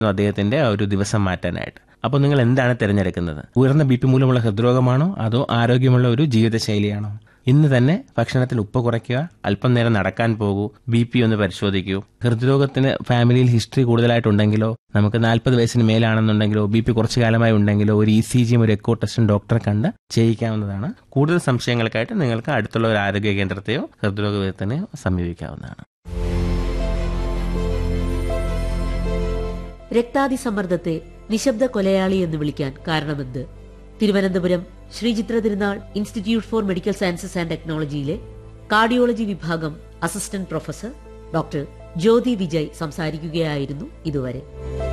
അദ്ദേഹത്തിന്റെ ആ ഒരു ദിവസം മാറ്റാനായിട്ട് അപ്പോൾ നിങ്ങൾ എന്താണ് തിരഞ്ഞെടുക്കുന്നത് ഉയർന്ന ബി പി മൂലമുള്ള ഹൃദ്രോഗമാണോ അതോ ആരോഗ്യമുള്ള ഒരു ജീവിതശൈലിയാണോ ഇന്ന് തന്നെ ഭക്ഷണത്തിൽ ഉപ്പ് കുറയ്ക്കുക അല്പം നേരം നടക്കാൻ പോകൂ ബി പി ഒന്ന് പരിശോധിക്കൂ ഹൃദ്രോഗത്തിന് ഫാമിലിയിൽ ഹിസ്റ്ററി കൂടുതലായിട്ടുണ്ടെങ്കിലോ നമുക്ക് നാൽപ്പത് വയസ്സിന് മേലാണെന്നുണ്ടെങ്കിലോ ബി പി കുറച്ചു കാലമായി ഉണ്ടെങ്കിലോ ഒരു ഇ സി ജിയും ഒരു എക്കോ ടെസ്റ്റും ഡോക്ടറെ കണ്ട് ചെയ്യിക്കാവുന്നതാണ് കൂടുതൽ സംശയങ്ങൾക്കായിട്ട് നിങ്ങൾക്ക് അടുത്തുള്ള ഒരു ആരോഗ്യ കേന്ദ്രത്തെയോ ഹൃദ്രോഗ വിദഗ്ധനെയോ സമീപിക്കാവുന്നതാണ് രക്താതിസമ്മർദ്ദത്തെ നിശബ്ദ കൊലയാളി എന്ന് വിളിക്കാൻ കാരണമെന്ത് Thiruvananthapuram Sree Chitra Thirunal institute for medical sciences and ടെക്നോളജിയിലെ കാർഡിയോളജി വിഭാഗം assistant professor doctor Jyothi Vijay സംസാരിക്കുകയായിരുന്നു ഇതുവരെ